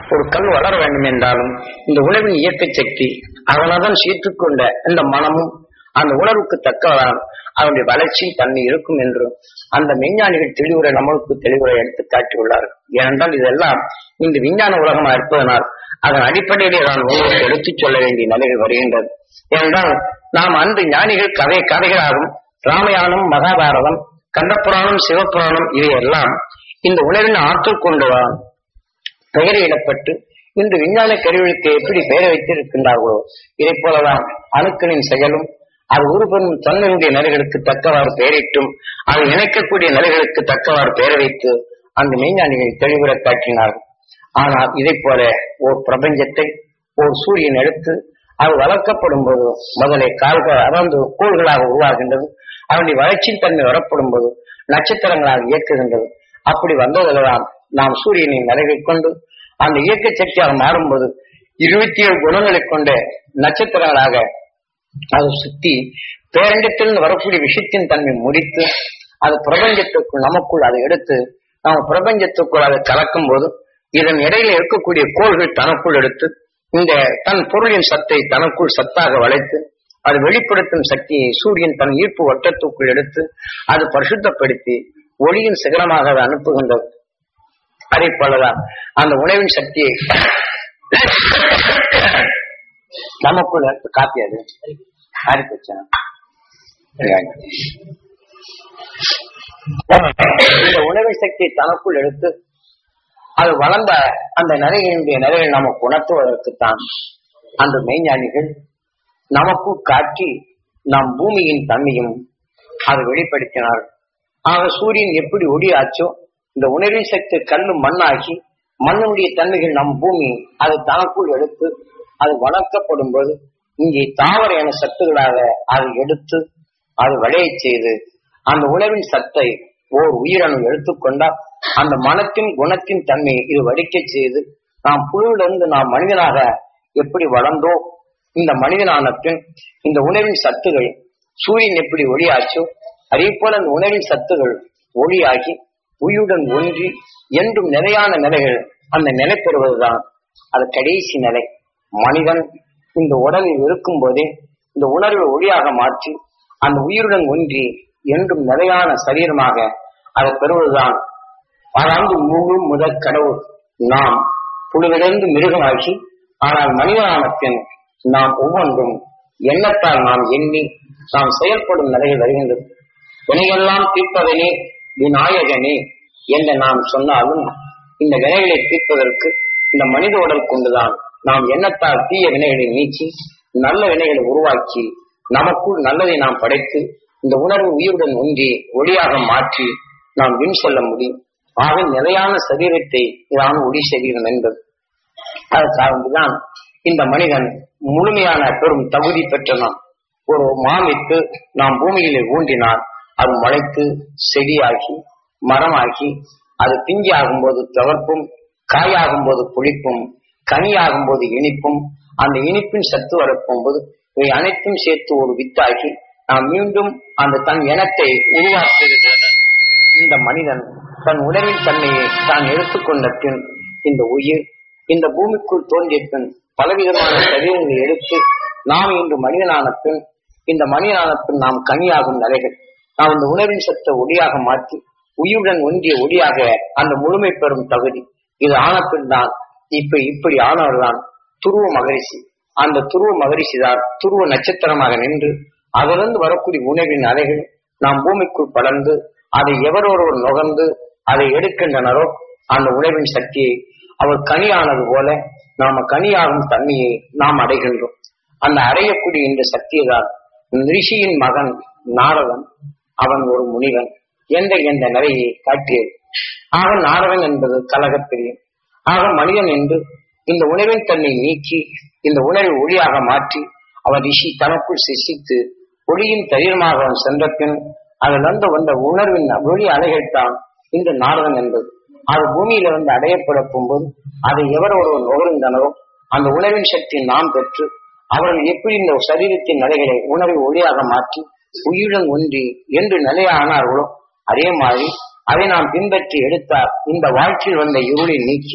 ஒரு கல் வளர வேண்டும் என்றாலும் இந்த உணவின் இயக்க சக்தி அதனதான் சீர்த்துக் கொண்ட இந்த மனமும் அந்த உணர்வுக்கு தக்கதான் அதனுடைய வளர்ச்சி தன்மை இருக்கும் என்று அந்த விஞ்ஞானிகள் தெளிவுரை நம்மளுக்கு தெளிவுரை எடுத்து காட்டியுள்ளார்கள் ஏனென்றால் இதெல்லாம் இந்த விஞ்ஞான உலகமா இருப்பதனால் அதன் அடிப்படையிலே நான் உங்களுக்கு எடுத்துச் சொல்ல வேண்டிய நிலைகள் வருகின்றது ஏனென்றால் நாம் அன்று ஞானிகள் கதை கதைகளாகும் ராமாயணம் மகாபாரதம் கண்டபுராணம் சிவபுராணம் இவையெல்லாம் இந்த உணர்வின் ஆற்றல் கொண்டுதான் பெயரிடப்பட்டு இன்று விஞ்ஞான கருவிகளுக்கு எப்படி பெயர் வைத்திருக்கின்றார்களோ இதை போலதான் அணுக்களின் செயலும் அது உருப்பெறும் தன்மையுடைய நிலைகளுக்கு தக்கவாறு பெயரிட்டும் அது இணைக்கக்கூடிய நிலைகளுக்கு தக்கவாறு பெயர் வைத்து அந்த மெய்ஞானிகள் தெளிவுற காட்டினார்கள் ஆனால் இதை போல ஓர் பிரபஞ்சத்தை ஒரு சூரியன் எடுத்து அது வளர்க்கப்படும் போது முதலே கால்கள் அதாவது கோள்களாக உருவாகின்றது அதனுடைய வளர்ச்சியின் தன்மை வரப்படும் போது நட்சத்திரங்களாக இயக்குகின்றது அப்படி வந்ததில்தான் நாம் சூரியனின் நிலைவை கொண்டு அந்த இயக்க சக்தியாக மாறும்போது இருபத்தி ஏழு குணங்களை கொண்ட நட்சத்திரங்களாக அது சுத்தி பேரண்டத்திலிருந்து வரக்கூடிய விஷயத்தின் தன்மை முடித்து அது பிரபஞ்சத்துக்குள் நமக்குள் அதை எடுத்து நாம் பிரபஞ்சத்துக்குள் அதை கலக்கும் போது இதன் இடையில இருக்கக்கூடிய கோள்கள் தனக்குள் எடுத்து இந்த தன் பொருளின் சத்தை தனக்குள் சத்தாக வளைத்து அது வெளிப்படுத்தும் சக்தியை சூரியன் தன் ஈர்ப்பு வட்டத்துக்குள் எடுத்து அது பரிசுத்தப்படுத்தி ஒளியின் சிகரமாக அதை அனுப்புகின்றது அதே போலதான் அந்த உணவின் சக்தியை நமக்குள் எடுத்து காப்பி அது ஆரிப்பச்சா இந்த உணவின் சக்தியை தனக்குள் எடுத்து அது வளர்ந்த அந்த நிறையினுடைய நிறையை நமக்கு உணர்த்துவதற்குத்தான் அந்த மெய்ஞானிகள் நமக்கு காட்டி நம் பூமியின் தன்மையும் அதை வெளிப்படுத்தினார் ஆக சூரியன் எப்படி ஒளியாச்சோ இந்த உணவின் சக்தி கல்லு மண்ணாகி மண்ணுடைய தன்மைகள் நம் பூமி அது தனக்குள் எடுத்து அது வளர்க்கப்படும் போது இங்கே தாவர என சத்துகளாக அதை எடுத்து அது விளையச் செய்து அந்த உணவின் சத்தை ஓர் உயிரணு எடுத்துக்கொண்டால் அந்த மனத்தின் குணத்தின் தன்மையை இது வடிக்கச் செய்து நாம் புழுவிலிருந்து நாம் மனிதனாக எப்படி வளர்ந்தோ இந்த மனிதனான பின் இந்த உணவின் சத்துகள் சூரியன் எப்படி ஒளியாச்சோ அதே போல அந்த உணவின் சத்துகள் ஒளியாகி உயிருடன் ஒன்றி என்றும் நிலையான நிலைகள் அந்த நிலை பெறுவதுதான் அது கடைசி நிலை மனிதன் இந்த உடலில் இருக்கும் போதே இந்த உணர்வை ஒளியாக மாற்றி அந்த உயிருடன் ஒன்றி என்றும் நிலையான சரீரமாக அதை பெறுவதுதான் அதாவது முழு முதற் கடவுள் நாம் புழுவிலிருந்து மிருகமாகி ஆனால் மனிதனான பின் நாம் ஒவ்வொன்றும் எண்ணத்தால் நாம் எண்ணி நாம் செயல்படும் நிலையில் வருகின்றது வினையெல்லாம் தீர்ப்பவனே விநாயகனே என்று நாம் சொன்னாலும் இந்த வினைகளை தீர்ப்பதற்கு இந்த மனித உடல் கொண்டுதான் நாம் எண்ணத்தால் தீய வினைகளை நீக்கி நல்ல வினைகளை உருவாக்கி நமக்குள் நல்லதை நாம் படைத்து இந்த உணர்வு உயிருடன் ஒன்றி ஒளியாக மாற்றி நாம் வின் சொல்ல முடியும் ஆக நிலையான சரீரத்தை இதான ஒளி சரீரம் என்பது அதற்காகதான் இந்த மனிதன் முழுமையான பெரும் தகுதி பெற்றனான் ஒரு மாமிட்டு நாம் பூமியிலே ஊண்டினால் அது முளைத்து செடியாகி மரமாகி அது பிஞ்சி ஆகும்போது தவர்ப்பும் காயாகும் போது புளிப்பும் கனியாகும் போது இனிப்பும் அந்த இனிப்பின் சத்து வரப்போகும்போது இவை அனைத்தும் சேர்த்து ஒரு வித்தாகி நாம் மீண்டும் அந்த தன் இனத்தை உருவாக்குகிறது இந்த மனிதன் தன் உணவின் தன்மையை தான் எடுத்துக்கொண்ட பின் இந்த உயிர் இந்த பூமிக்குள் தோன்றிய பின் பலவிதமான சரீரங்களை எடுத்து நாம் இன்று மனிதனான பின் இந்த மனிதனான பின் நாம் கனியாகும் நிலைகள் நாம் இந்த உணவின் சத்தை ஒளியாக மாற்றி உயிருடன் ஒன்றிய ஒளியாக அந்த முழுமை பெறும் தகுதி இது ஆன பின் தான் இப்ப இப்படி ஆனவர்தான் துருவ மகரிஷி அந்த துருவ மகரிஷி தான் துருவ நட்சத்திரமாக நின்று அதிலிருந்து வரக்கூடிய உணவின் அலைகள் நாம் பூமிக்குள் படர்ந்து அதை எவரொருவர் நுகர்ந்து அதை எடுக்கின்றனரோ அந்த உணவின் சக்தியை அவர் கனியானது போல நாம கனியாகும் தன்மையை நாம் அடைகின்றோம் அந்த அடையக்கூடிய இந்த சக்தியை தான் ரிஷியின் மகன் நாரதன் அவன் ஒரு முனிவன் என்ற என்ற நிலையை காட்டியது ஆக நாரதன் என்பது கலகப்பிரியம் ஆக மனிதன் என்று இந்த உணவின் தன்னை நீக்கி இந்த உணவை ஒளியாக மாற்றி அவன் ரிஷி தனக்குள் சிசித்து ஒளியின் தயிரமாக அவன் சென்ற பின் அதிலிருந்து வந்த உணர்வின் ஒளி அலைகள் தான் இந்த நாரதன் என்பது அது பூமியில வந்து அடையப்படும் போது அதை எவர் ஒருவர் நுகர்ந்தனரோ அந்த உணவின் சக்தி நாம் பெற்று அவர்கள் எப்படி இந்த சரீரத்தின் நிலைகளை உணவை ஒளியாக மாற்றி உயிருடன் ஒன்றி என்று நிலையானார்களோ அதே மாதிரி அதை நாம் பின்பற்றி எடுத்தால் இந்த வாழ்க்கையில் வந்த இருளை நீக்கி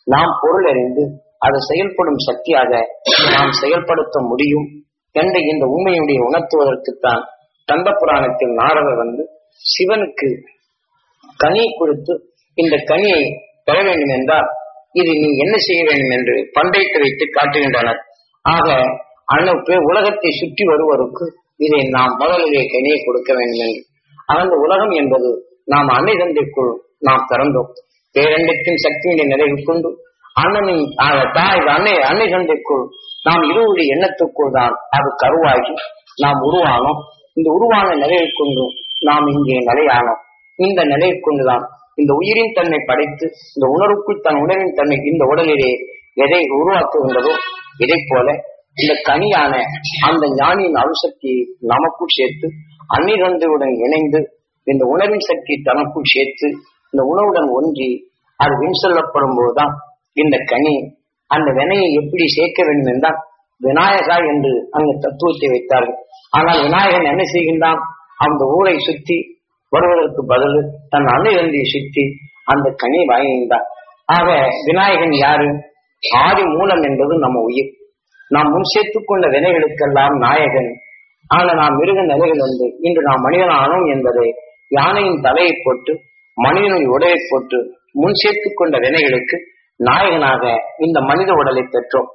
நாம் பொருள் அறிந்து அது செயல்படும் சக்தியாக நாம் செயல்படுத்த முடியும் என்ற இந்த உண்மையுடைய உணர்த்துவதற்குத்தான் கந்த புராணத்தில் நாரதர் வந்து சிவனுக்கு கனி கொடுத்து இந்த கனியை பெற வேண்டும் என்றால் இது நீ என்ன செய்ய வேண்டும் என்று பண்டைத்து வைத்து காட்டுகின்றனர் ஆக அன்னுக்கு உலகத்தை சுற்றி வருவதற்கு இதை நாம் முதலிலே கனியை கொடுக்க வேண்டும் என்று அந்த உலகம் என்பது நாம் அன்னை தந்தைக்குள் நாம் பிறந்தோம் பேரண்டத்தின் சக்தியினை நிறைவு கொண்டு அண்ணனின் ஆக தாய் அன்னை அன்னை தந்தைக்குள் நாம் இருவருடைய எண்ணத்துக்குள் தான் அது கருவாகி நாம் உருவானோம் இந்த உருவான நிலையை கொண்டு நாம் இங்கே நிலையானோம் இந்த நிலையை கொண்டுதான் இந்த உயிரின் தன்மை படைத்து இந்த உணர்வுக்குள் தன் உணர்வின் தன்மை இந்த உடலிலே எதை உருவாக்குகின்றதோ இதை போல இந்த கனியான அந்த ஞானியின் அணுசக்தியை நமக்குள் சேர்த்து அந்நிரந்துடன் இணைந்து இந்த உணவின் சக்தி தனக்குள் சேர்த்து இந்த உணவுடன் ஒன்றி அது வின் சொல்லப்படும் போதுதான் இந்த கனி அந்த வினையை எப்படி சேர்க்க வேண்டும் என்றால் விநாயகா என்று அங்கு தத்துவத்தை வைத்தார்கள் ஆனால் விநாயகன் என்ன செய்கின்றான் அந்த ஊரை சுற்றி வருவதற்கு பதில் தன் அணுகந்தியை சுற்றி அந்த கனி வாங்குகின்றான் ஆக விநாயகன் யாரு ஆதி மூலம் என்பது நம்ம உயிர் நாம் முன் சேர்த்துக் கொண்ட வினைகளுக்கெல்லாம் நாயகன் ஆனா நாம் மிருக நிலைகள் வந்து இன்று நாம் மனிதன் ஆனோம் என்பதை யானையின் தலையை போட்டு மனிதனின் உடையை போட்டு முன் சேர்த்துக் கொண்ட வினைகளுக்கு நாயகனாக இந்த மனித உடலை பெற்றோம்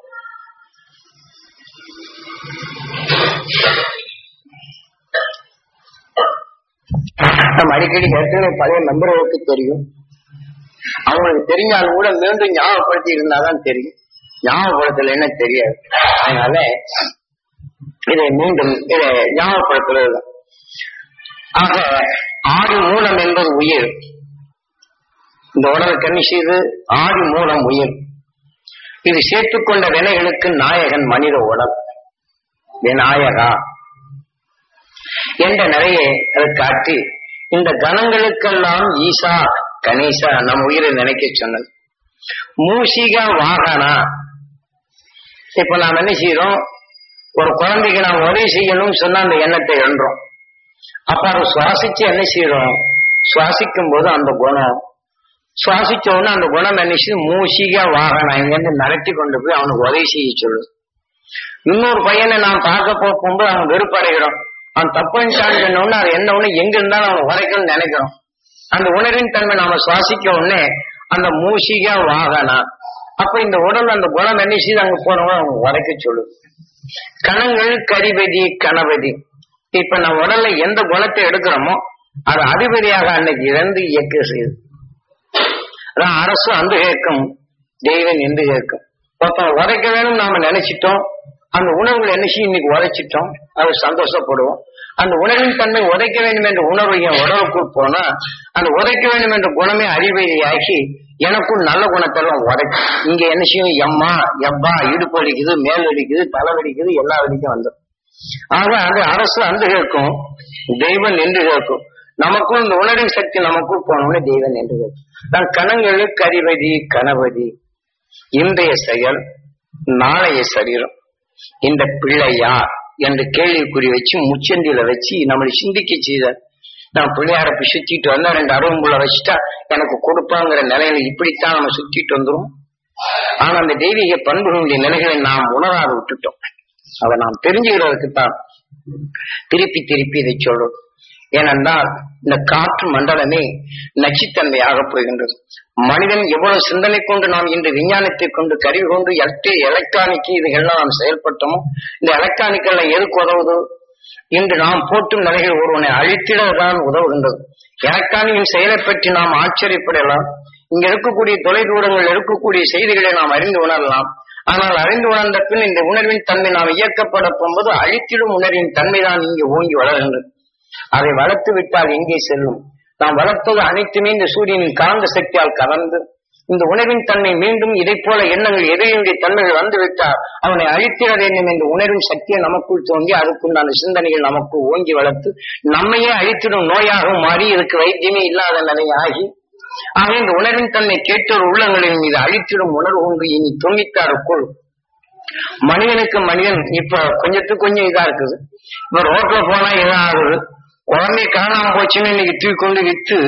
நம்ம அடிக்கடி ஏற்கனவே பழைய நண்பர்களுக்கு தெரியும் அவங்களுக்கு தெரிஞ்சாலும் கூட மீண்டும் ஞாபகப்படுத்தி இருந்தாதான் தெரியும் ஞாபகப்படுத்தல என்ன தெரியாது அதனால இதை மீண்டும் இதை ஞாபகப்படுத்துறது ஆக ஆதி மூலம் என்பது உயிர் இந்த உடல் கண்ணி செய்து ஆதி மூலம் உயிர் இது சேர்த்துக்கொண்ட வினைகளுக்கு நாயகன் மனித உடல் விநாயகா என்ற நிறைய அதை காட்டி இந்த கணங்களுக்கெல்லாம் ஈசா கணேசா நம்ம உயிரை நினைக்க சொன்னது மூஷிக வாகனா இப்ப நாம் என்ன செய்யறோம் ஒரு குழந்தைக்கு நாம் உதவி செய்யணும்னு சொன்னா அந்த எண்ணத்தை எழுறோம் அப்ப அதை சுவாசிச்சு என்ன செய்யறோம் சுவாசிக்கும் போது அந்த குணம் சுவாசிச்ச உடனே அந்த குணம் என்ன செய்யுது மூஷிக வாகனம் இங்கிருந்து நடத்தி கொண்டு போய் அவனுக்கு உதவி செய்ய சொல்லுது இன்னொரு பையனை நாம் பார்க்க போகும்போது அவன் வெறுப்படைகிறோம் அவன் தப்புன்னு சொன்ன உடனே அது என்ன ஒண்ணு எங்க இருந்தாலும் அவன் உரைக்கணும்னு நினைக்கிறோம் அந்த உணர்வின் தன்மை நாம சுவாசிக்க உடனே அந்த மூஷிக வாகனா அப்ப இந்த உடல் அந்த குணம் என்ன செய்து அங்க போனவங்க அவங்க உரைக்க சொல்லுது கணங்கள் கரிபதி கணபதி இப்ப நம்ம உடல்ல எந்த குணத்தை எடுக்கிறோமோ அது அதிபதியாக அன்னைக்கு இறந்து இயக்க செய்யுது அதான் அரசு அந்த கேட்கும் தெய்வம் என்று கேட்கும் ஒருத்தன் உரைக்க வேணும் நாம நினைச்சிட்டோம் அந்த உணவுகள் என்ன செய்யும் இன்னைக்கு உரைச்சிட்டோம் அது சந்தோஷப்படுவோம் அந்த உணவின் தன்மை உதைக்க வேண்டும் என்ற உணர்வு என் உடலுக்குள் போனா அந்த உதைக்க வேண்டும் என்ற குணமே அறிவெளியாகி எனக்கும் நல்ல குணத்தெல்லாம் உதைக்கும் இங்க என்ன செய்யும் எம்மா எவ்வா இடுப்பு வலிக்குது மேல் வலிக்குது தலை வலிக்குது எல்லா வலிக்கும் வந்துடும் ஆக அந்த அரசு அந்த கேட்கும் தெய்வம் நின்று கேட்கும் நமக்கும் இந்த உணர்வின் சக்தி நமக்கும் போனோம்னு தெய்வம் நின்று கேட்கும் நான் கணங்களுக்கு அதிபதி கணபதி இன்றைய செயல் நாளைய சரீரம் இந்த பிள்ளையா என்று கேள்விக்குறி வச்சு முச்சந்தியில வச்சு நம்மளை சிந்திக்க செய்தார் நான் பிள்ளையார போய் சுத்திட்டு வந்தா ரெண்டு அருவம்புல வச்சுட்டா எனக்கு கொடுப்பாங்கிற நிலையில இப்படித்தான் நம்ம சுத்திட்டு வந்துரும் ஆனா அந்த தெய்வீக பண்புகளுடைய நிலைகளை நாம் உணராது விட்டுட்டோம் அதை நாம் தெரிஞ்சுக்கிறதுக்கு தான் திருப்பி திருப்பி இதை சொல்றோம் ஏனென்றால் இந்த காற்று மண்டலமே நச்சுத்தன்மையாக போகின்றது மனிதன் எவ்வளவு சிந்தனை கொண்டு நாம் இன்று விஞ்ஞானத்தை கொண்டு கருவி கொண்டு எலக்ட்ரி எலக்ட்ரானிக் இதுகள்லாம் நாம் செயல்பட்டோமோ இந்த எலக்ட்ரானிக்கல்ல எதுக்கு உதவுது இன்று நாம் போட்டும் நிலைகள் ஒருவனை அழித்திடதான் உதவுகின்றது எலக்ட்ரானிக்கின் செயலை பற்றி நாம் ஆச்சரியப்படலாம் இங்க இருக்கக்கூடிய தொலைதூரங்கள் இருக்கக்கூடிய செய்திகளை நாம் அறிந்து உணரலாம் ஆனால் அறிந்து உணர்ந்த பின் இந்த உணர்வின் தன்மை நாம் இயக்கப்பட போகும்போது அழித்திடும் உணர்வின் தன்மைதான் இங்கு ஓங்கி வளர்கின்றது அதை வளர்த்து விட்டால் எங்கே செல்லும் நாம் வளர்த்தது அனைத்துமே இந்த சூரியனின் காந்த சக்தியால் கலந்து இந்த உணவின் தன்மை மீண்டும் இதை போல எண்ணங்கள் எதிரியுடைய தன்மைகள் வந்துவிட்டால் அவனை அழித்திட வேண்டும் என்ற உணர்வின் சக்தியை நமக்குள் தோங்கி அதுக்குண்டான சிந்தனைகள் நமக்கு ஓங்கி வளர்த்து நம்மையே அழித்திடும் நோயாக மாறி இதுக்கு வைத்தியமே இல்லாத நிலையாகி ஆக இந்த உணர்வின் தன்மை கேட்டோர் உள்ளங்களின் மீது அழித்திடும் உணர்வு ஒன்று இனி தொண்ணூத்தாறுக்குள் மனிதனுக்கு மனிதன் இப்ப கொஞ்சத்துக்கு கொஞ்சம் இதா இருக்குது இப்ப ரோட்ல போனா இதா ஆகுது குழந்தை காணாம போச்சுன்னு இன்னைக்கு தூக்கி கொண்டு வித்து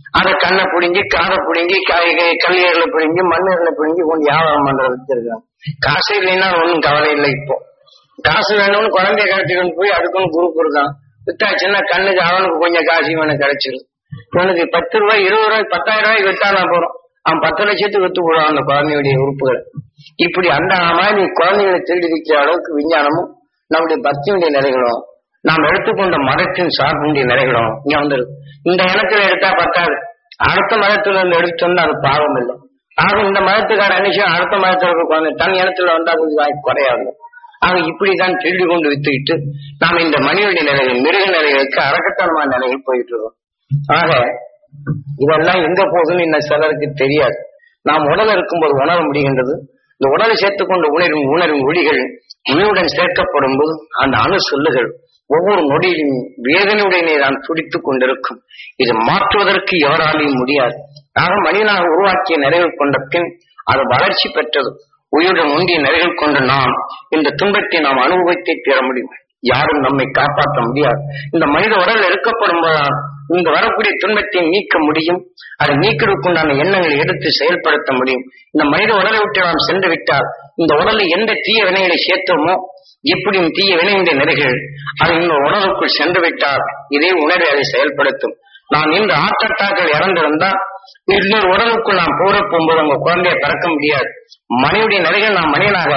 அதை கண்ணை பிடுங்கி காதை பிடுங்கி கல்லியர்ல பிடுங்கி மண்ணீர்ல பிடுங்கி கொஞ்சம் வியாபாரம் பண்றது வச்சிருக்காங்க காசு இல்லைன்னா ஒன்றும் கவலை இல்லை இப்போ காசு வேணும்னு குழந்தைய கடத்திட்டு போய் அதுக்குன்னு குரூப் இருக்கான் வித்தாச்சுன்னா கண்ணுக்கு அவனுக்கு கொஞ்சம் காசு இவனுக்கு கிடைச்சிடும் இவனுக்கு பத்து ரூபாய் இருபது ரூபாய் பத்தாயிரம் ரூபாய்க்கு வித்தானா போறோம் அவன் பத்து லட்சத்துக்கு வித்து போடுவான் அந்த குழந்தையுடைய உறுப்புகள் இப்படி அந்த மாதிரி குழந்தைகளை திருடி வைக்கிற அளவுக்கு விஞ்ஞானமும் நம்முடைய பக்தியுடைய நிலைகளும் நாம் எடுத்துக்கொண்ட மதத்தின் சார்புடைய நிலைகளும் இங்க வந்துருது இந்த இனத்துல எடுத்தா பத்தாது அடுத்த மதத்துல இருந்து எடுத்து வந்தா அது பாவம் இல்லை ஆக இந்த மதத்துக்கார அனுஷம் அடுத்த மதத்துல இருக்க குழந்தை தன் இனத்துல வந்தா கொஞ்சம் வாய்ப்பு குறையாது ஆக இப்படிதான் திருடி கொண்டு வித்துக்கிட்டு நாம் இந்த மனிதனுடைய நிலைகள் மிருக நிலைகளுக்கு அரக்கத்தனமான நிலைகள் போயிட்டு இருக்கோம் ஆக இதெல்லாம் எங்க போகுதுன்னு இன்னும் சிலருக்கு தெரியாது நாம் உடல் இருக்கும்போது உணர முடிகின்றது இந்த உடலை சேர்த்துக்கொண்டு உணரும் உணரும் ஒளிகள் உணவுடன் சேர்க்கப்படும் போது அந்த அணு சொல்லுகள் ஒவ்வொரு நொடியிலும் வேதனையுடனே தான் துடித்துக் கொண்டிருக்கும் இது மாற்றுவதற்கு எவராலையும் முடியாது ஆக மனிதனாக உருவாக்கிய நிறைவு கொண்ட பின் அது வளர்ச்சி பெற்றது உயிருடன் ஒன்றிய நிறைகள் கொண்டு நாம் இந்த துன்பத்தை நாம் அனுபவித்தே தீர முடியும் யாரும் நம்மை காப்பாற்ற முடியாது இந்த மனித உடல் எடுக்கப்படும் போதுதான் இங்க வரக்கூடிய துன்பத்தை நீக்க முடியும் அதை நீக்கிறதுக்குண்டான எண்ணங்களை எடுத்து செயல்படுத்த முடியும் இந்த மனித உடலை விட்டு நாம் சென்று விட்டால் இந்த உடலில் எந்த தீய வினைகளை சேர்த்தோமோ எப்படியும் தீய வினைந்த நிலைகள் அது இந்த உடலுக்குள் சென்று விட்டால் இதே உணர்வை அதை செயல்படுத்தும் நான் இந்த ஆற்றட்டாக்கள் இறந்திருந்தால் இன்னொரு உடலுக்குள் நாம் போற போகும்போது உங்க குழந்தைய பிறக்க முடியாது மனிதனுடைய நிலைகள் நாம் மனிதனாக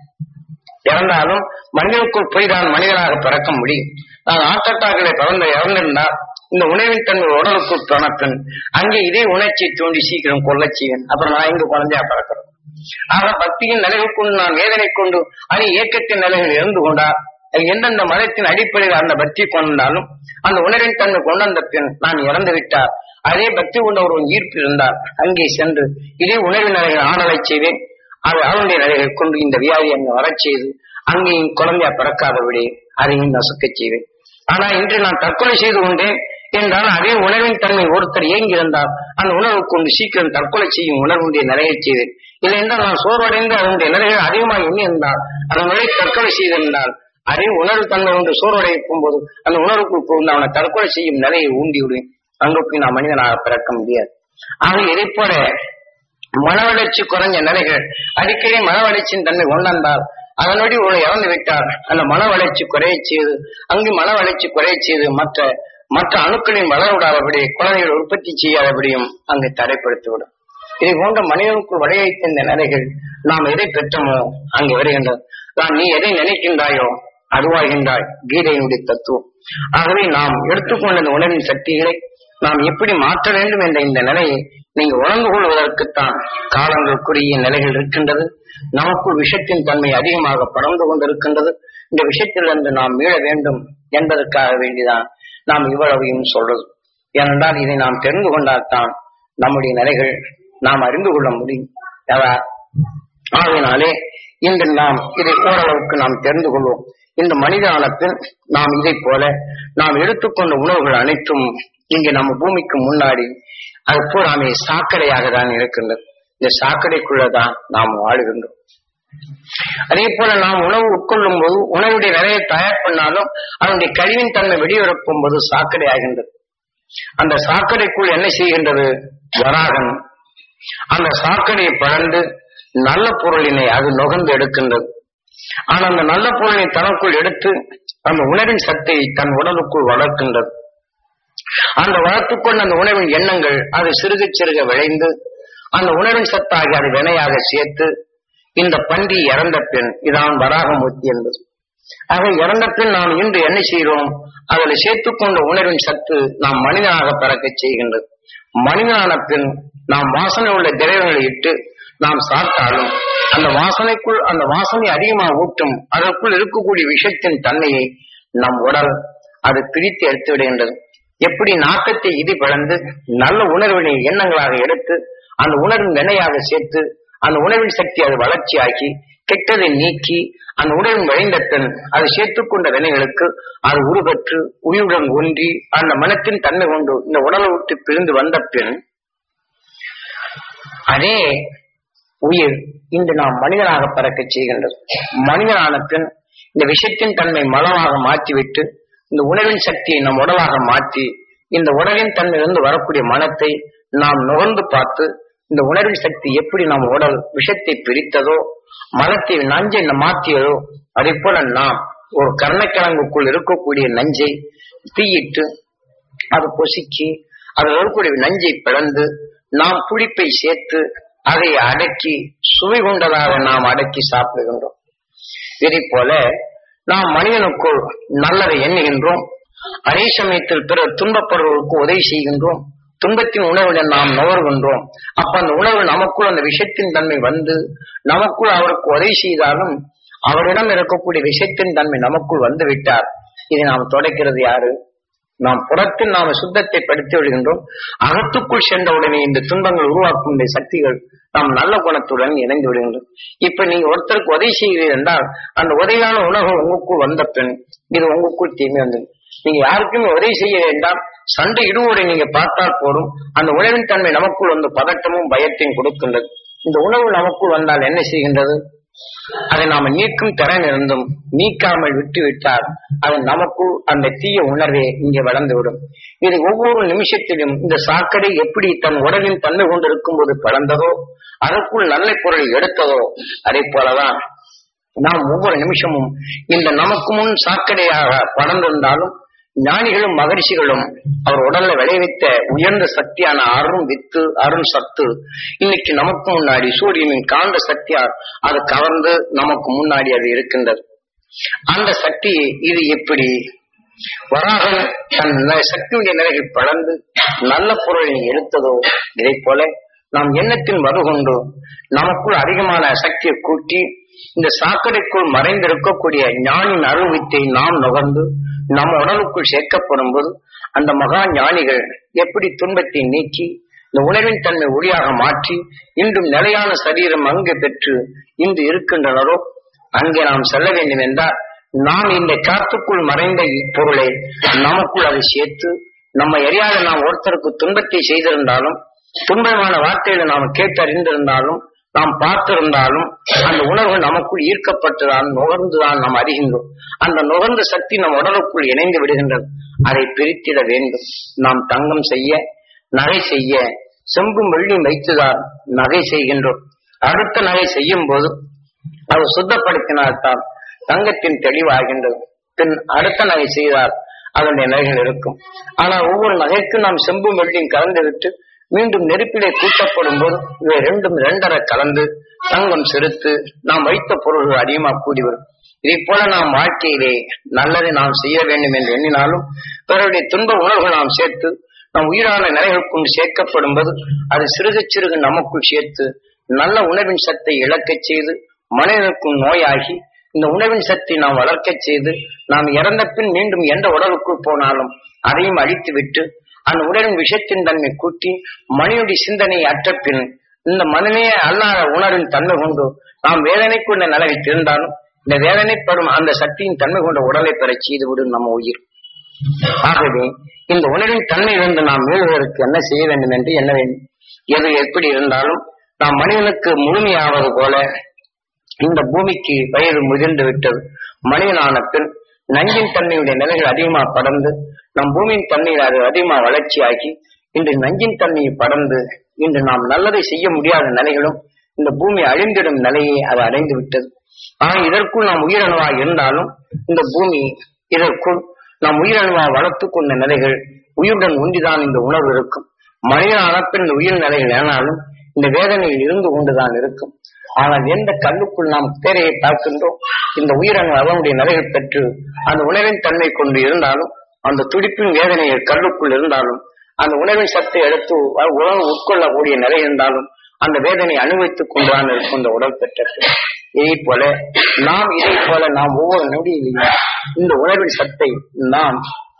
இறந்தாலும் மனிதனுக்குள் போய் தான் மனிதனாக பிறக்க முடியும் நான் ஆட்டட்டாக்களை பிறந்த இறந்திருந்தால் இந்த உணவின் தன்மை உடலுக்குள் பிறப்பின் அங்கே இதே உணர்ச்சியை தூண்டி சீக்கிரம் கொல்லச் செய்வேன் அப்புறம் நான் இங்கு குழந்தையா பிறக்கிறேன் ஆக பக்தியின் நிலைகள் கொண்டு நான் வேதனை கொண்டு அது இயக்கத்தின் நிலைகள் இருந்து கொண்டால் எந்தெந்த மதத்தின் அடிப்படையில் அந்த பக்தி கொண்டாலும் அந்த உணர்வின் தன்மை கொண்டு வந்த பின் நான் இறந்து விட்டால் அதே பக்தி கொண்ட ஒரு ஈர்ப்பு இருந்தால் அங்கே சென்று இதே உணர்வின் நிலைகள் ஆடலை செய்வேன் அது அவனுடைய நிலைகளை கொண்டு இந்த வியாதி அங்கு வரச் செய்து அங்கேயும் குழந்தையா பிறக்காதபடி அதையும் நசுக்கச் செய்வேன் ஆனா இன்று நான் தற்கொலை செய்து கொண்டேன் என்றால் அதே உணர்வின் தன்மை ஒருத்தர் இயங்கி இருந்தால் அந்த உணர்வு கொண்டு சீக்கிரம் தற்கொலை செய்யும் உணர்வுடைய நிலையை செய்வேன் இல்லை என்றால் நான் சோர்வடைந்து அதனுடைய நிலைகள் அதிகமாக எண்ணி இருந்தால் அந்த நிலை தற்கொலை செய்திருந்தால் அதே உணர்வு தன்மை ஒன்று சோர்வடைக்கும் போது அந்த உணர்வுக்குள் புகுந்து அவனை தற்கொலை செய்யும் நிலையை ஊண்டி விடுவேன் அங்கு போய் நான் மனிதனாக பிறக்க முடியாது ஆக இதை போல மன வளர்ச்சி குறைஞ்ச நிலைகள் அடிக்கடி மன வளர்ச்சியின் தன்மை கொண்டாந்தால் அதனடி ஒரு இறந்து விட்டால் அந்த மன வளர்ச்சி குறைய செய்து அங்கு மன வளர்ச்சி குறைய செய்து மற்ற மற்ற அணுக்களின் வளரவிடாதபடி குழந்தைகள் உற்பத்தி செய்யாதபடியும் அங்கு தடைப்படுத்திவிடும் இதை போன்ற மனிதனுக்குள் விளைவித்த இந்த நிலைகள் நாம் எதை பெற்றோமோ அங்கு வருகின்றது தான் நீ எதை நினைக்கின்றாயோ அதுவாகின்றாய் கீதையினுடைய தத்துவம் ஆகவே நாம் எடுத்துக்கொண்ட இந்த உணர்வின் சக்திகளை நாம் எப்படி மாற்ற வேண்டும் என்ற இந்த நிலையை நீங்க உணர்ந்து கொள்வதற்குத்தான் காலங்களுக்குரிய நிலைகள் இருக்கின்றது நமக்குள் விஷத்தின் தன்மை அதிகமாக பறந்து கொண்டிருக்கின்றது இந்த விஷயத்திலிருந்து நாம் மீள வேண்டும் என்பதற்காக வேண்டிதான் நாம் இவ்வளவையும் சொல்றது ஏனென்றால் இதை நாம் தெரிந்து கொண்டால்தான் நம்முடைய நிலைகள் நாம் அறிந்து கொள்ள முடியும் ஆகையினாலே இன்று நாம் இதை ஓரளவுக்கு நாம் தெரிந்து கொள்வோம் இந்த மனித ஆனத்தில் நாம் இதை போல நாம் எடுத்துக்கொண்ட உணவுகள் அனைத்தும் இங்கு நம்ம பூமிக்கு முன்னாடி அது பூராமே சாக்கடையாக தான் இருக்கின்றது இந்த சாக்கடைக்குள்ளதான் நாம் வாழுகின்றோம் அதே போல நாம் உணவு உட்கொள்ளும் போது உணவுடைய நிறைய தயார் பண்ணாலும் அதனுடைய கழிவின் தன்மை வெளியுறப்பும் போது சாக்கடை ஆகின்றது அந்த சாக்கடைக்குள் என்ன செய்கின்றது வராகன் அந்த சாக்கடையை பழந்து நல்ல பொருளினை அது நுகர்ந்து எடுக்கின்றது ஆனால் அந்த நல்ல பொருளை தனக்குள் எடுத்து அந்த உணவின் சத்தை தன் உடலுக்குள் வளர்க்கின்றது அந்த வளர்த்துக்கொண்ட அந்த உணவின் எண்ணங்கள் அது சிறுக சிறுக விளைந்து அந்த உணவின் சத்தாகி அது வினையாக சேர்த்து இந்த பன்றி இறந்த பின் இதான் வராகமூர்த்தி என்பது ஆக இறந்த பின் நாம் இன்று என்ன செய்கிறோம் அதில் சேர்த்துக்கொண்ட உணர்வின் சத்து நாம் மனிதனாக பிறக்க செய்கின்றது மனிதனான பின் நாம் வாசனை உள்ள திரவங்களை இட்டு நாம் சாப்பிட்டாலும் அந்த வாசனைக்குள் அந்த வாசனை அதிகமாக ஊட்டும் அதற்குள் இருக்கக்கூடிய விஷயத்தின் தன்மையை நம் உடல் அது பிரித்து எடுத்து விடுகின்றது எப்படி நாக்கத்தை இது பிளந்து நல்ல உணர்வினை எண்ணங்களாக எடுத்து அந்த உணர்வின் வினையாக சேர்த்து அந்த உணவின் சக்தி அது வளர்ச்சியாக்கி கெட்டதை நீக்கி அந்த உணவின் விளைந்த பின் அதை சேர்த்துக்கொண்ட வினைகளுக்கு அது உருபெற்று உயிருடன் ஒன்றி அந்த மனத்தின் தன்மை கொண்டு இந்த உடலை விட்டு பிரிந்து வந்த பின் அதே உயிர் இன்று நாம் மனிதனாக பறக்க செய்கின்றது மனிதனான பின் இந்த விஷயத்தின் தன்மை மலமாக மாற்றிவிட்டு இந்த உணவின் சக்தியை நம் உடலாக மாற்றி இந்த உடலின் தன்மையிலிருந்து வரக்கூடிய மனத்தை நாம் நுகர்ந்து பார்த்து இந்த உணர்வின் சக்தி எப்படி நம் உடல் விஷத்தை பிரித்ததோ மலத்தை நஞ்சை மாற்றியதோ அதே போல நாம் ஒரு கர்ணக்கிழங்குக்குள் இருக்கக்கூடிய நஞ்சை தீயிட்டு அது பொசுக்கி அதில் இருக்கக்கூடிய நஞ்சை பிளந்து நாம் புளிப்பை சேர்த்து அதை அடக்கி சுவை கொண்டதாக நாம் அடக்கி சாப்பிடுகின்றோம் இதை போல நாம் மனிதனுக்குள் நல்லதை எண்ணுகின்றோம் அதே சமயத்தில் பிறர் துன்பப்படுவதற்கு உதவி செய்கின்றோம் துன்பத்தின் உணவுடன் நாம் நுகர்கின்றோம் அப்ப அந்த உணவு நமக்குள் அந்த விஷத்தின் தன்மை வந்து நமக்குள் அவருக்கு உதவி செய்தாலும் அவரிடம் இருக்கக்கூடிய விஷத்தின் தன்மை நமக்குள் வந்து விட்டார் இதை நாம் தொடக்கிறது யாரு நாம் புறத்தில் நாம் சுத்தத்தை படுத்தி விடுகின்றோம் அகத்துக்குள் சென்றவுடனே இந்த துன்பங்கள் உருவாக்கும் இந்த சக்திகள் நாம் நல்ல குணத்துடன் இணைந்து விடுகின்றோம் இப்ப நீங்க ஒருத்தருக்கு உதவி செய்கிறீர்கள் என்றால் அந்த உதவியான உணவு உங்களுக்குள் வந்த பின் இது உங்களுக்குள் தீமை வந்தது நீங்க யாருக்குமே உதவி செய்ய வேண்டாம் சண்டை இடுவோரை நீங்க பார்த்தால் போதும் அந்த உணவின் தன்மை நமக்குள் வந்து பதட்டமும் பயத்தையும் கொடுக்கின்றது இந்த உணவு நமக்குள் வந்தால் என்ன செய்கின்றது அதை நாம நீக்கும் திறன் இருந்தும் நீக்காமல் விட்டு விட்டால் அது நமக்குள் அந்த தீய உணர்வே இங்கே வளர்ந்துவிடும் இது ஒவ்வொரு நிமிஷத்திலும் இந்த சாக்கடை எப்படி தன் உடலின் தன்மை கொண்டு இருக்கும்போது பறந்ததோ அதற்குள் நல்ல பொருளை எடுத்ததோ அதே போலதான் நாம் ஒவ்வொரு நிமிஷமும் இந்த நமக்கு முன் சாக்கடையாக படர்ந்திருந்தாலும் ஞானிகளும் மகரிஷிகளும் அவர் உடல்ல விளைவித்த உயர்ந்த சக்தியான அருண் வித்து அருண் சத்து இன்னைக்கு நமக்கு முன்னாடி சூரியனின் காந்த சக்தியால் அது கவர்ந்து நமக்கு முன்னாடி அது இருக்கின்றது அந்த சக்தி இது எப்படி வராகன் தன் ந- சக்தியுடைய நிலைகள் படர்ந்து நல்ல பொருளை எடுத்ததோ இதை போல நாம் எண்ணத்தின் வருகொண்டு நமக்குள் அதிகமான சக்தியை கூட்டி இந்த சாக்கடைக்குள் மறைந்திருக்கக்கூடிய ஞானின் அருள்வித்தை நாம் நுகர்ந்து நம்ம உடலுக்குள் சேர்க்கப்படும் போது அந்த மகா ஞானிகள் எப்படி துன்பத்தை நீக்கி இந்த உணவின் தன்மை ஒளியாக மாற்றி இன்றும் நிலையான சரீரம் அங்கு பெற்று இன்று இருக்கின்றனரோ அங்கே நாம் செல்ல வேண்டும் என்றால் நாம் இந்த காத்துக்குள் மறைந்த பொருளை நமக்குள் அதை சேர்த்து நம்ம எரியாத நாம் ஒருத்தருக்கு துன்பத்தை செய்திருந்தாலும் துன்பமான வார்த்தைகளை நாம் கேட்டறிந்திருந்தாலும் நாம் பார்த்திருந்தாலும் அந்த உணர்வு நமக்குள் ஈர்க்கப்பட்டுதான் நுகர்ந்துதான் நாம் அறிகின்றோம் அந்த நுகர்ந்த சக்தி நம் உடலுக்குள் இணைந்து விடுகின்றது அதை பிரித்திட வேண்டும் நாம் தங்கம் செய்ய நகை செய்ய செம்பும் வெள்ளியும் வைத்துதான் நகை செய்கின்றோம் அடுத்த நகை செய்யும் போது அது சுத்தப்படுத்தினால்தான் தங்கத்தின் தெளிவாகின்றது பின் அடுத்த நகை செய்தால் அதனுடைய நகைகள் இருக்கும் ஆனால் ஒவ்வொரு நகைக்கும் நாம் செம்பும் வெள்ளியும் கலந்துவிட்டு மீண்டும் நெருப்பிலே கூட்டப்படும் போது இவை ரெண்டும் ரெண்டரை கலந்து தங்கம் செலுத்து நாம் வைத்த பொருள்கள் அதிகமாக கூடிவரும் இதை போல நாம் வாழ்க்கையிலே நல்லதை நாம் செய்ய வேண்டும் என்று எண்ணினாலும் பிறருடைய துன்ப உணர்வுகள் நாம் சேர்த்து நம் உயிரான நிலைகளுக்குள் சேர்க்கப்படும் போது அது சிறுக சிறுக நமக்குள் சேர்த்து நல்ல உணவின் சத்தை இழக்கச் செய்து மனிதனுக்கும் நோயாகி இந்த உணவின் சக்தி நாம் வளர்க்கச் செய்து நாம் இறந்த பின் மீண்டும் எந்த உடலுக்குள் போனாலும் அதையும் அழித்து விட்டு அந்த உடலின் விஷத்தின் தன்மை கூட்டி மனிதனுடைய சிந்தனையை அற்ற பின் இந்த மனமே அல்லாத உணர்வின் தன்மை கொண்டு நாம் வேதனை கொண்ட நிலையை திருந்தாலும் இந்த வேதனைப்படும் அந்த சக்தியின் தன்மை கொண்ட உடலை பெறச் செய்துவிடும் நம்ம உயிர் ஆகவே இந்த உணர்வின் தன்மையிலிருந்து நாம் மீளுவதற்கு என்ன செய்ய வேண்டும் என்று எண்ண வேண்டும் எது எப்படி இருந்தாலும் நாம் மனிதனுக்கு முழுமையாவது போல இந்த பூமிக்கு வயது முதிர்ந்து விட்டது மனிதனான பின் நஞ்சின் தன்மையுடைய நிலைகள் அதிகமாக படர்ந்து நம் பூமியின் தன்மையில் அது அதிகமாக வளர்ச்சியாகி இன்று நஞ்சின் தன்மையை படர்ந்து இன்று நாம் நல்லதை செய்ய முடியாத நிலைகளும் இந்த பூமி அழிந்திடும் நிலையை அது அடைந்து விட்டது ஆனால் இதற்குள் நாம் உயிரணுவாக இருந்தாலும் இந்த பூமி இதற்குள் நாம் உயிரணுவாக வளர்த்து கொண்ட நிலைகள் உயிருடன் ஒன்றிதான் இந்த உணர்வு இருக்கும் மனிதன் அனுப்பின் இந்த உயிர் நிலைகள் ஏனாலும் இந்த வேதனையில் இருந்து கொண்டுதான் இருக்கும் ஆனால் எந்த கல்லுக்குள் நாம் தேரையை பார்க்கின்றோம் இந்த உயிரணு அவனுடைய நிலைகள் பெற்று அந்த உணவின் தன்மை கொண்டு இருந்தாலும் அந்த துடிப்பின் வேதனைகள் கல்லுக்குள் இருந்தாலும் அந்த உணவின் சத்தை எடுத்து அ- உணவு உட்கொள்ளக்கூடிய நிலை இருந்தாலும் அந்த வேதனை அனுபவித்துக் கொண்டுதான் இருக்கும் இந்த உடல் பெற்ற பின். இதை போல நாம் இதை போல நாம் ஒவ்வொரு நொடியிலையும் இந்த உணவின் சத்தை நாம்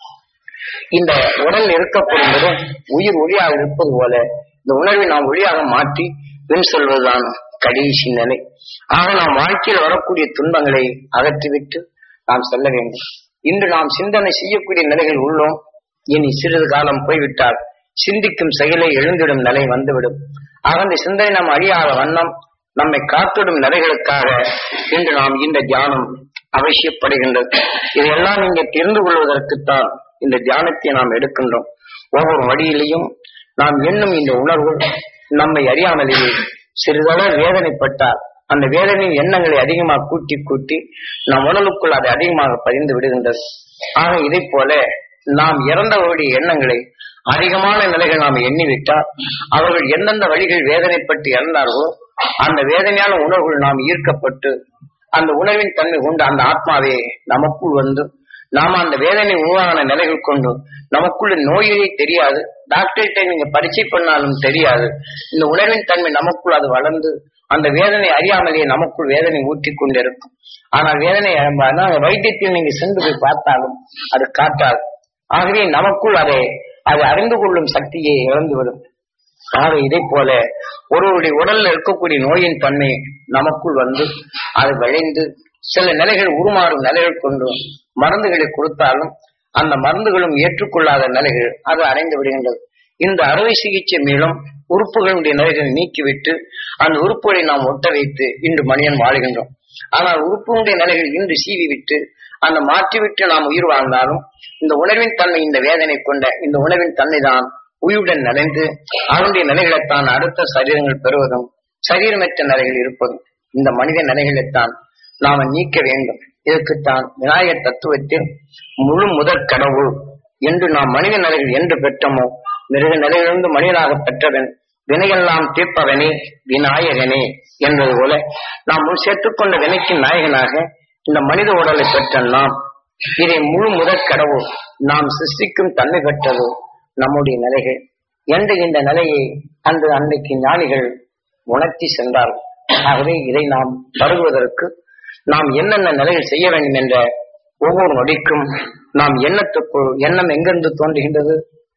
இந்த உடல் இருக்கப்படும் போதும் உயிர் ஒளியாக இருப்பது போல இந்த உணர்வை நாம் ஒளியாக மாற்றி பின் செல்வதுதான் கடைசி நிலை ஆக நாம் வாழ்க்கையில் வரக்கூடிய துன்பங்களை அகற்றிவிட்டு நாம் செல்ல வேண்டும் இன்று நாம் சிந்தனை செய்யக்கூடிய நிலைகள் உள்ளோம் இனி சிறிது காலம் போய்விட்டால் சிந்திக்கும் செயலை எழுந்திடும் நிலை வந்துவிடும் ஆக இந்த சிந்தனை நாம் அழியாத வண்ணம் நம்மை காத்திடும் நிலைகளுக்காக இன்று நாம் இந்த தியானம் அவசியப்படுகின்றது இதையெல்லாம் நீங்க தெரிந்து கொள்வதற்குத்தான் இந்த தியானத்தை நாம் எடுக்கின்றோம் ஒவ்வொரு வழியிலையும் நாம் எண்ணும் இந்த உணர்வு நம்மை அறியாமலேயே சிறிதளவு வேதனைப்பட்டால் அந்த வேதனையின் எண்ணங்களை அதிகமாக கூட்டி கூட்டி நம் உடலுக்குள் அது அதிகமாக பதிந்து விடுகின்றது ஆக இதை போல நாம் இறந்தவருடைய எண்ணங்களை அதிகமான நிலைகள் நாம் எண்ணிவிட்டால் அவர்கள் எந்தெந்த வழிகள் வேதனைப்பட்டு இறந்தார்களோ அந்த வேதனையான உணர்வுகள் நாம் ஈர்க்கப்பட்டு அந்த உணர்வின் தன்மை கொண்டு அந்த ஆத்மாவே நமக்குள் வந்து நாம அந்த வேதனை உருவான நிலைகள் கொண்டு நமக்குள்ள நோயே தெரியாது டாக்டர்கிட்ட நீங்க பரீட்சை பண்ணாலும் தெரியாது இந்த உணர்வின் தன்மை நமக்குள் அது வளர்ந்து அந்த வேதனை அறியாமலேயே நமக்குள் வேதனை ஊற்றிக் கொண்டிருக்கும் ஆனால் வேதனை வைத்தியத்தில் நீங்க சென்று போய் பார்த்தாலும் அது காட்டாது ஆகவே நமக்குள் அதை அதை அறிந்து கொள்ளும் சக்தியை இழந்துவிடும் ஆக இதை போல ஒருவருடைய உடல்ல இருக்கக்கூடிய நோயின் தன்மை நமக்குள் வந்து அது விளைந்து சில நிலைகள் உருமாறும் நிலைகள் கொண்டு மருந்துகளை கொடுத்தாலும் அந்த மருந்துகளும் ஏற்றுக்கொள்ளாத நிலைகள் அது அடைந்து விடுகின்றது இந்த அறுவை சிகிச்சை மூலம் உறுப்புகளுடைய நிலைகளை நீக்கிவிட்டு அந்த உறுப்புகளை நாம் ஒட்ட வைத்து இன்று மனிதன் வாழ்கின்றோம் ஆனால் உறுப்புடைய நிலைகள் இன்று சீவி விட்டு அந்த மாற்றிவிட்டு நாம் உயிர் வாழ்ந்தாலும் இந்த உணர்வின் தன்மை இந்த வேதனை கொண்ட இந்த உணர்வின் தன்மை தான் உயிருடன் நிலைந்து அவனுடைய நிலைகளைத்தான் அடுத்த சரீரங்கள் பெறுவதும் சரீரமற்ற நிலைகள் இருப்பதும் இந்த மனித நிலைகளைத்தான் நாம நீக்க வேண்டும் இதற்குத்தான் விநாயகர் தத்துவத்தில் முழு முதற் கடவுள் என்று நாம் மனித நிலைகள் என்று பெற்றோமோ மிருக நிலையிலிருந்து மனிதனாக பெற்றவன் வினையெல்லாம் தீர்ப்பவனே விநாயகனே என்பது போல நாம் முன் சேர்த்துக்கொண்ட வினைக்கின் நாயகனாக இந்த மனித உடலை பெற்ற நாம் இதை முழு முதற் கடவுள் நாம் சிருஷ்டிக்கும் தன்மை பெற்றது நம்முடைய நிலைகள் என்று இந்த நிலையை அன்று அன்னைக்கு ஞானிகள் உணர்த்தி சென்றார்கள் ஆகவே இதை நாம் பருகுவதற்கு நாம் என்னென்ன நிலைகள் செய்ய வேண்டும் என்ற ஒவ்வொரு நொடிக்கும் நாம் எண்ணத்துக்குள் எண்ணம் எங்கிருந்து தோன்றுகின்றது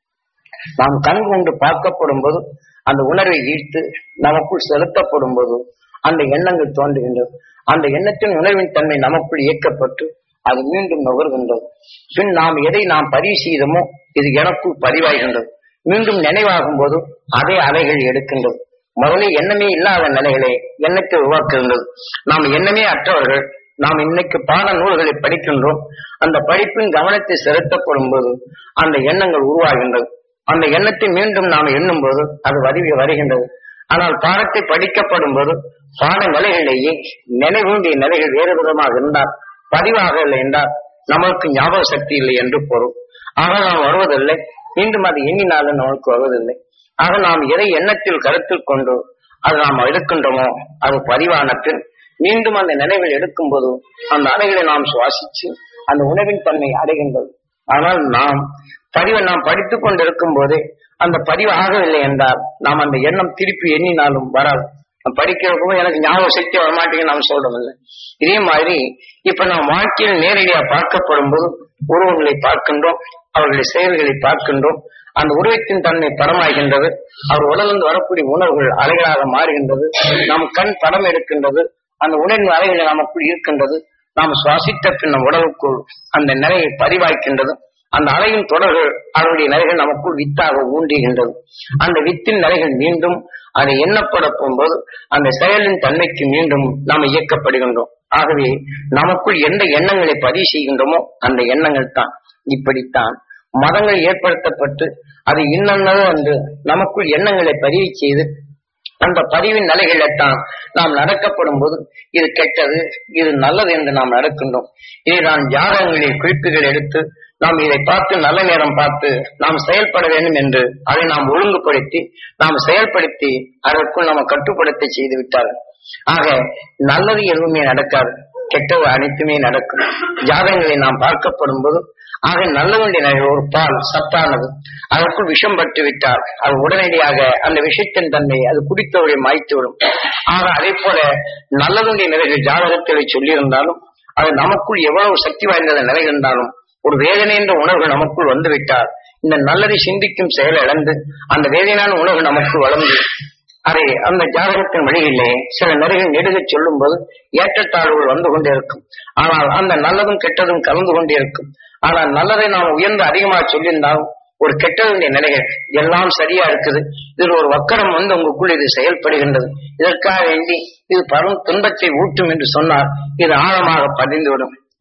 நாம் கண் கொண்டு பார்க்கப்படும் போது அந்த உணர்வை ஈர்த்து நமக்குள் செலுத்தப்படும் போது அந்த எண்ணங்கள் தோன்றுகின்றது அந்த எண்ணத்தின் உணர்வின் தன்மை நமக்குள் இயக்கப்பட்டு அது மீண்டும் நுகர்கின்றது பின் நாம் எதை நாம் பதிவு செய்தோமோ இது எனக்குள் பதிவாகின்றது மீண்டும் நினைவாகும் போது அதே அலைகள் எடுக்கின்றது முதலே எண்ணமே இல்லாத நிலைகளை எண்ணத்தை உருவாக்குகின்றது நாம் எண்ணமே அற்றவர்கள் நாம் இன்னைக்கு பாட நூல்களை படிக்கின்றோம் அந்த படிப்பின் கவனத்தை செலுத்தப்படும் போது அந்த எண்ணங்கள் உருவாகின்றது அந்த எண்ணத்தை மீண்டும் நாம் எண்ணும் போது அது வரி வருகின்றது ஆனால் பாடத்தை படிக்கப்படும் போது பாட நிலைகளிலேயே நினைவுண்டிய நிலைகள் வேறு விதமாக இருந்தால் பதிவாக இல்லை என்றால் நமக்கு ஞாபக சக்தி இல்லை என்று பொருள் ஆக நாம் வருவதில்லை மீண்டும் அது எண்ணினாலும் நமக்கு வருவதில்லை ஆக நாம் எதை எண்ணத்தில் கருத்தில் கொண்டு அது நாம் எடுக்கின்றோமோ அது பதிவான பின் மீண்டும் அந்த நினைவில் எடுக்கும் போது அந்த அலைகளை நாம் சுவாசிச்சு அந்த உணவின் தன்மை அடைகின்றது ஆனால் நாம் பதிவை நாம் படித்துக் கொண்டிருக்கும் போதே அந்த பதிவு ஆகவில்லை என்றால் நாம் அந்த எண்ணம் திருப்பி எண்ணினாலும் வராது படிக்கிறப்போ எனக்கு ஞாபக சக்தி வரமாட்டேங்குன்னு நாம் சொல்றதில்லை இதே மாதிரி இப்ப நாம் வாழ்க்கையில் நேரடியா பார்க்கப்படும் போது உருவங்களை பார்க்கின்றோம் அவர்களுடைய செயல்களை பார்க்கின்றோம் அந்த உருவத்தின் தன்மை படமாகின்றது அவர் உடலிருந்து வரக்கூடிய உணர்வுகள் அலைகளாக மாறுகின்றது நம் கண் படம் எடுக்கின்றது அந்த உணர்வின் அலைகள் நமக்குள் இருக்கின்றது நாம் சுவாசித்த பின் நம் உடலுக்குள் அந்த நிலையை பதிவாய்க்கின்றது அந்த அலையின் தொடர்கள் அதனுடைய நிலைகள் நமக்குள் வித்தாக ஊண்டுகின்றது அந்த வித்தின் நிலைகள் மீண்டும் அதை எண்ணப்பட போகும்போது அந்த செயலின் தன்மைக்கு மீண்டும் நாம் இயக்கப்படுகின்றோம் ஆகவே நமக்குள் எந்த எண்ணங்களை பதிவு செய்கின்றோமோ அந்த எண்ணங்கள் தான் இப்படித்தான் மதங்கள் ஏற்படுத்தப்பட்டு அது இன்னொன்னதோ வந்து நமக்குள் எண்ணங்களை பதிவு செய்து அந்த பதிவின் நிலைகளைத்தான் நாம் நடக்கப்படும் போது இது கெட்டது இது நல்லது என்று நாம் நடக்கின்றோம் இதை நாம் ஜாதகங்களில் குறிப்புகள் எடுத்து நாம் இதை பார்த்து நல்ல நேரம் பார்த்து நாம் செயல்பட வேண்டும் என்று அதை நாம் ஒழுங்குபடுத்தி நாம் செயல்படுத்தி அதற்குள் நம்ம கட்டுப்படுத்த செய்து விட்டார்கள் ஆக நல்லது எதுவுமே நடக்காது கெட்டது அனைத்துமே நடக்கும் ஜாதகங்களை நாம் பார்க்கப்படும் போது ஆக நல்லவனுடைய நிலை ஒரு பால் சத்தானது அதற்குள் விஷம் பட்டு விட்டால் அது உடனடியாக அந்த விஷத்தின் தன்மை அது குடித்தவரை மாய்த்துவிடும் ஆக அதே போல நல்லவனுடைய நிலைகள் ஜாதகத்தில் சொல்லியிருந்தாலும் அது நமக்குள் எவ்வளவு சக்தி வாய்ந்த நிலை இருந்தாலும் ஒரு வேதனை என்ற உணர்வு நமக்குள் வந்துவிட்டால் இந்த நல்லதை சிந்திக்கும் செயல் இழந்து அந்த வேதனையான உணர்வு நமக்குள் வளர்ந்து அதை அந்த ஜாதகத்தின் வழியிலே சில நிறைகள் நெடுகச் சொல்லும் போது ஏற்றத்தாழ்வுகள் வந்து கொண்டே இருக்கும் ஆனால் அந்த நல்லதும் கெட்டதும் கலந்து கொண்டே இருக்கும் ஆனால் நல்லதை நாம் உயர்ந்து அதிகமாக சொல்லியிருந்தாலும் ஒரு கெட்டதுடைய நிலைகள் எல்லாம் சரியா இருக்குது இதில் ஒரு வக்கரம் வந்து உங்களுக்குள் இது செயல்படுகின்றது இதற்காக வேண்டி இது பரும் துன்பத்தை ஊட்டும் என்று சொன்னால் இது ஆழமாக பதிந்துவிடும்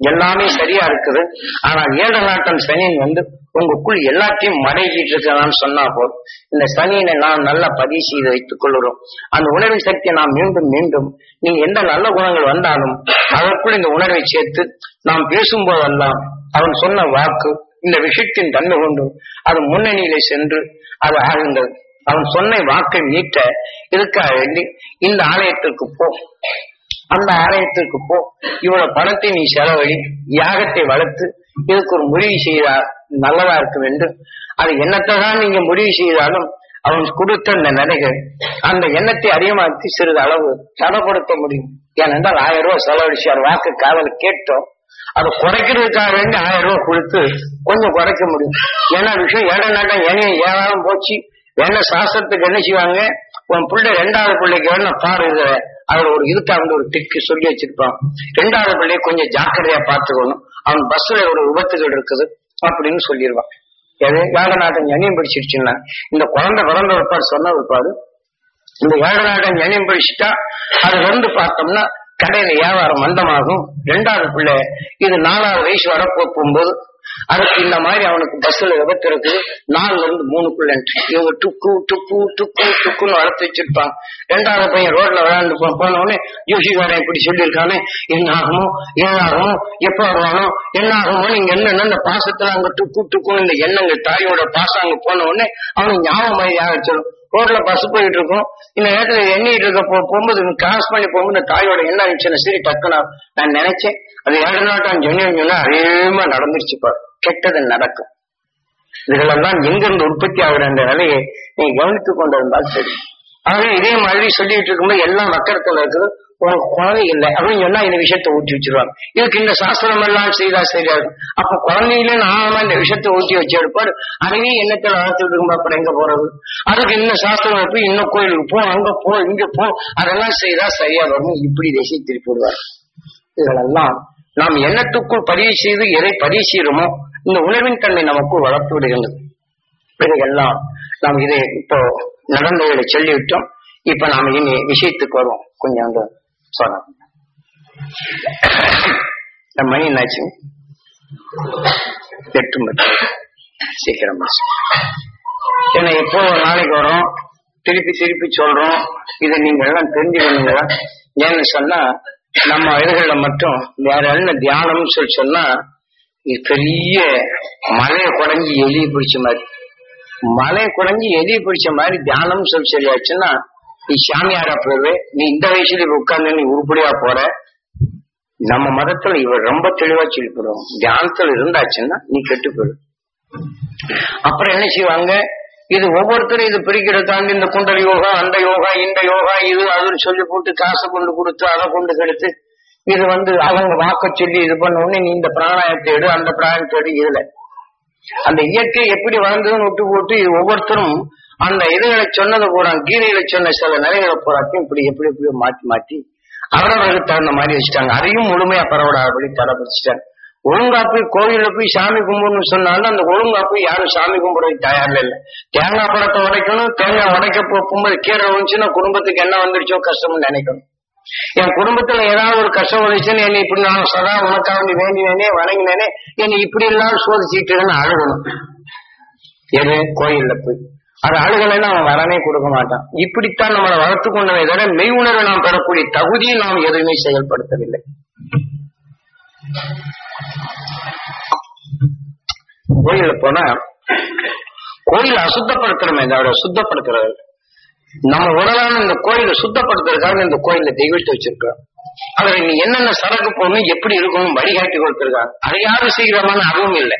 எல்லாமே சரியா இருக்குது ஆனால் ஏழு நாட்டம் சனியன் வந்து உங்களுக்குள் எல்லாத்தையும் மடக்கிட்டு இருக்கிறான்னு சொன்னா போதும் இந்த சனியனை நாம் நல்லா பதிவு செய்து வைத்துக் கொள்கிறோம் அந்த உணர்வின் சக்தியை நாம் மீண்டும் மீண்டும் நீங்க எந்த நல்ல குணங்கள் வந்தாலும் அதற்குள் இந்த உணர்வை சேர்த்து நாம் பேசும்போதெல்லாம் அவன் சொன்ன வாக்கு இந்த விஷயத்தின் தன்மை கொண்டு அது முன்னணியிலே சென்று அது ஆகின்றது அவன் சொன்ன வாக்கை மீட்ட இதுக்காக வேண்டி இந்த ஆலயத்திற்கு போ அந்த ஆலயத்திற்கு போ இவ்வளவு பணத்தை நீ செலவழி யாகத்தை வளர்த்து இதுக்கு ஒரு முடிவு செய்தால் நல்லதா இருக்கும் என்று அது என்னத்தான் நீங்க முடிவு செய்தாலும் அவன் கொடுத்த அந்த நடைகள் அந்த எண்ணத்தை அதிகமாக்கி சிறிது அளவு தடப்படுத்த முடியும் ஏனென்றால் ஆயிரம் ரூபாய் செலவழிச்சு அவர் வாக்கு காதல கேட்டோம் அதை குறைக்கிறதுக்காக வேண்டி ஆயிரம் ரூபாய் கொடுத்து கொஞ்சம் குறைக்க முடியும் ஏன்னா விஷயம் ஏழை நாட்டம் ஏனைய ஏழாலும் போச்சு என்ன சாஸ்திரத்துக்கு என்ன செய்வாங்க உன் பிள்ளை ரெண்டாவது பிள்ளைக்கு வேணா பாரு இத அதுல ஒரு இதுக்கா வந்து ஒரு டிக்கு சொல்லி வச்சிருப்பான் ரெண்டாவது பிள்ளைய கொஞ்சம் ஜாக்கிரதையா பார்த்துக்கணும் அவன் பஸ்ல ஒரு விபத்துகள் இருக்குது அப்படின்னு சொல்லிடுவான் எது ஏழை நாட்டம் ஞானியம் படிச்சிருச்சுன்னா இந்த குழந்தை பிறந்த ஒருப்பாடு சொன்ன ஒருப்பாடு இந்த ஏழை நாட்டம் ஞானியம் படிச்சுட்டா அது வந்து பார்த்தோம்னா கடையில வியாபாரம் மந்தமாகும் ரெண்டாவது பிள்ளை இது நாலாவது வயசு வர போகும்போது அதுக்கு இந்த மாதிரி அவனுக்கு பஸ்ல விபத்து இருக்குது நாலுல இருந்து மூணுக்குள்ள இவங்க டுக்கு டுக்கு டுக்கு டுக்குன்னு வளர்த்து வச்சிருப்பான் ரெண்டாவது பையன் ரோட்ல விளையாண்டு போ- போன உடனே ஜோசிகாரன் இப்படி சொல்லியிருக்கானே என்ன ஆகுமோ ஏன் ஆகுமோ எப்ப வருவானோ என்ன ஆகுமோ நீங்க என்னன்னா இந்த பாசத்துல அங்க டுக்கு டுக்குன்னு இந்த எண்ணங்கள் தாயோட பாசம் அங்க போன உடனே அவனுக்கு ஞாபகம் மாதிரி ஆகிச்சிடும் ரோட்ல பஸ் போயிட்டு இருக்கும் இந்த நேரத்துல எண்ணிட்டு இருக்க போ- போகும்போது கிராஸ் பண்ணி போகும்போது இந்த தாயோட என்ன இருந்துச்சு சரி டக்குனா நான் நினைச்சேன் அது ஏழு நாட்டம் சொன்னி சொன்னா அதேமா நடந்துருச்சு பாரு கெட்டது நடக்கும் இதுகளெல்லாம் எங்கிருந்து உற்பத்தி ஆகுற அந்த நிலையை நீ கவனித்துக் கொண்டிருந்தால் சரி ஆகவே இதே மாதிரி சொல்லிட்டு இருக்கும்போது எல்லாம் வக்கரத்துல இருக்குது உனக்கு குழந்தை இல்லை அப்படின்னு சொன்னா இந்த விஷயத்தை ஊற்றி வச்சிருவாங்க இதுக்கு இந்த சாஸ்திரம் எல்லாம் செய்தா சரியா இருக்கும் அப்ப குழந்தையில நாம இந்த விஷயத்தை ஊற்றி வச்சு எடுப்பாரு அதையே எண்ணத்துல வளர்த்துட்டு இருக்கும்போது அப்புறம் எங்க போறது அதுக்கு இன்னும் சாஸ்திரம் வைப்பு இன்னும் கோயிலுக்கு போ அங்க போ இங்க போ அதெல்லாம் செய்தா சரியா வரும் இப்படி தேசிய திருப்பி விடுவார் இதெல்லாம் நாம் எண்ணத்துக்குள் பதிவு செய்து எதை பதிவு செய்யறோமோ இந்த உணர்வின் தன்மை நமக்குள் வளர்த்து விடுகின்றது இதையெல்லாம் நாம் இதை இப்போ நடந்ததை சொல்லிவிட்டோம் இப்ப நாம இனி விஷயத்துக்கு வருவோம் கொஞ்சம் வந்து சொல்லலாம் இந்த மணி என்னாச்சு எட்டு மணி சீக்கிரம் முடிச்சு. ஏன்னா எப்போ ஒரு நாளைக்கு வரும் திருப்பி திருப்பி சொல்றோம் இதை நீங்க எல்லாம் தெரிஞ்சுக்கணுங்க ஏன்னு சொன்னா நம்ம இதுகள்ல மட்டும் வேற என்ன தியானம்னு சொல்லி சொன்னா இது பெரிய மலையை குறைஞ்சி எலியை பிடிச்ச மாதிரி மலை குறைஞ்சி எலியை பிடிச்ச மாதிரி தியானம் சொல்லி சொல்லியாச்சுன்னா நீ சாமியாரா போவே நீ இந்த வயசுல இப்ப உட்கார்ந்து நீ உருப்படியா போற நம்ம மதத்துல இவர் ரொம்ப தெளிவா சொல்லிக்கிறோம் தியானத்துல இருந்தாச்சுன்னா நீ கெட்டு போயிடும் அப்புறம் என்ன செய்வாங்க இது ஒவ்வொருத்தரும் இது பிரிக்கிறதுக்காண்டி இந்த குண்டல் யோகா அந்த யோகா இந்த யோகா இது அதுன்னு சொல்லி போட்டு காசை கொண்டு கொடுத்து அதை கொண்டு கெடுத்து இது வந்து அவங்க வாக்க சொல்லி இது பண்ண உடனே நீ இந்த பிராணாயத்தை எடு அந்த பிராணத்தை எடு இதுல அந்த இயற்கை எப்படி வளர்ந்ததுன்னு விட்டு போட்டு இது ஒவ்வொருத்தரும் அந்த இதுகளை சொன்னதை பூரா கீதையில சொன்ன சில நிலைகளை பூராத்தையும் இப்படி எப்படி எப்படி மாத்தி மாத்தி அவரவர்களுக்கு தகுந்த மாதிரி வச்சுட்டாங்க அதையும் முழுமையா பரவடாதபடி தடை பிடிச்சிட்டாங்க ஒழுங்கா போய் கோயில்ல போய் சாமி கும்பிடணும்னு சொன்னாலும் அந்த ஒழுங்கா போய் யாரும் சாமி கும்பிடுறதுக்கு தயாரில் இல்லை தேங்காய் பழத்தை உடைக்கணும் தேங்காய் உடைக்க போகும்போது கீரை வந்துச்சுன்னா குடும்பத்துக்கு என்ன வந்துருச்சோ கஷ்டம்னு நினைக்கணும் என் குடும்பத்துல ஏதாவது ஒரு கஷ்டம் வந்துச்சுன்னு என்னை இப்படி நான் சதா உனக்காக வேண்டி வேண்டினேனே வணங்கினேனே என்னை இப்படி எல்லாம் சோதிச்சுட்டுன்னு அழுகணும் எது கோயில்ல போய் அது அழுகலைன்னா அவன் வரனே கொடுக்க மாட்டான் இப்படித்தான் நம்மளை வளர்த்து கொண்டதை தவிர மெய் உணர்வை நாம் பெறக்கூடிய தகுதியை நாம் எதுவுமே செயல்படுத்தவில்லை கோயில்ல போனா கோயில் அசுத்தப்படுத்துறோமே தவிர சுத்தப்படுத்துறது இல்ல. நம்ம உடலான இந்த கோயிலை சுத்தப்படுத்துறதுக்காக இந்த கோயில்ல தெய்வத்தை வச்சிருக்கிறோம் அதுல நீ என்னென்ன சரக்கு போகணும் எப்படி இருக்கணும் வழிகாட்டி கொடுத்திருக்காங்க அதை யாரும் சீக்கிரமான அதுவும் இல்லை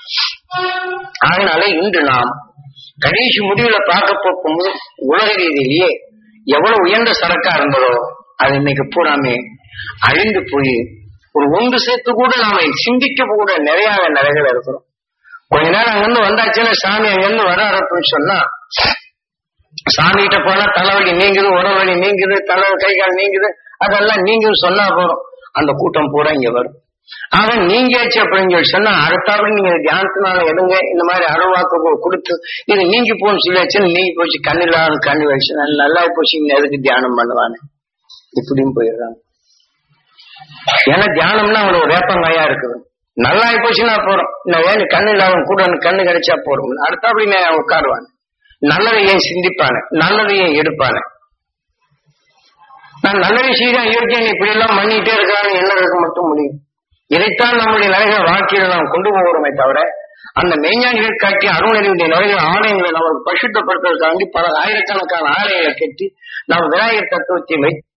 அதனால இன்று நாம் கடைசி முடிவுல பார்க்க போகும்போது உலக ரீதியிலேயே எவ்வளவு உயர்ந்த சரக்கா இருந்ததோ அது இன்னைக்கு பூராமே அழிந்து போய் ஒரு ஒன்று சேர்த்து கூட நாம சிந்திக்க கூட நிறைய நிலைகள் இருக்கிறோம் கொஞ்ச நேரம் அங்கிருந்து வந்தாச்சுன்னா சாமி அங்கிருந்து வர ஆரம்பிச்சுன்னு சொன்னா சாமி கிட்ட போனா தலைவலி நீங்குது உடல்வலி நீங்குது தலை கை கால் நீங்குது அதெல்லாம் நீங்குது சொன்னா போறோம் அந்த கூட்டம் பூரா இங்க வரும் ஆனா நீங்கியாச்சு அப்படின்னு சொல்லி சொன்னா அடுத்தாப்புல நீங்க தியானத்தினால எடுங்க இந்த மாதிரி அருள்வாக்கு கு- கொடுத்து இது நீங்கி போன்னு சொல்லியாச்சுன்னு நீங்கி போச்சு கண்ணில்லாத கண்ணு வச்சு நல்லா போச்சு இங்க எதுக்கு தியானம் பண்ணுவானு இப்படியும் போயிடுறாங்க ஏன்னா தியானம்னா அவனோட வேப்பங்காயா இருக்குது நல்லா போச்சுன்னா போறோம் நான் ஏன் கண்ணு இல்லாத கூட எனக்கு கண்ணு கிடைச்சா போறோம் அடுத்தாப்படி நான் உட்காருவான் நல்லதை ஏன் சிந்திப்பானே நல்லதை ஏன் எடுப்பானே நான் நல்ல விஷயம் இயற்கையை இப்படி எல்லாம் பண்ணிட்டே இருக்கிறான்னு என்ன மட்டும் முடியும் இதைத்தான் நம்முடைய நிலைகள் வாழ்க்கையில நாம் கொண்டு போகிறோமே தவிர அந்த மெய்ஞானிகள் காட்டி அருணறிவுடைய நிலைகள் ஆலயங்களை நமக்கு பரிசுத்தப்படுத்துவதற்காண்டி பல ஆயிரக்கணக்கான ஆலயங்களை கட்டி நாம் விநாயகர் தத்துவத்தை வைத்து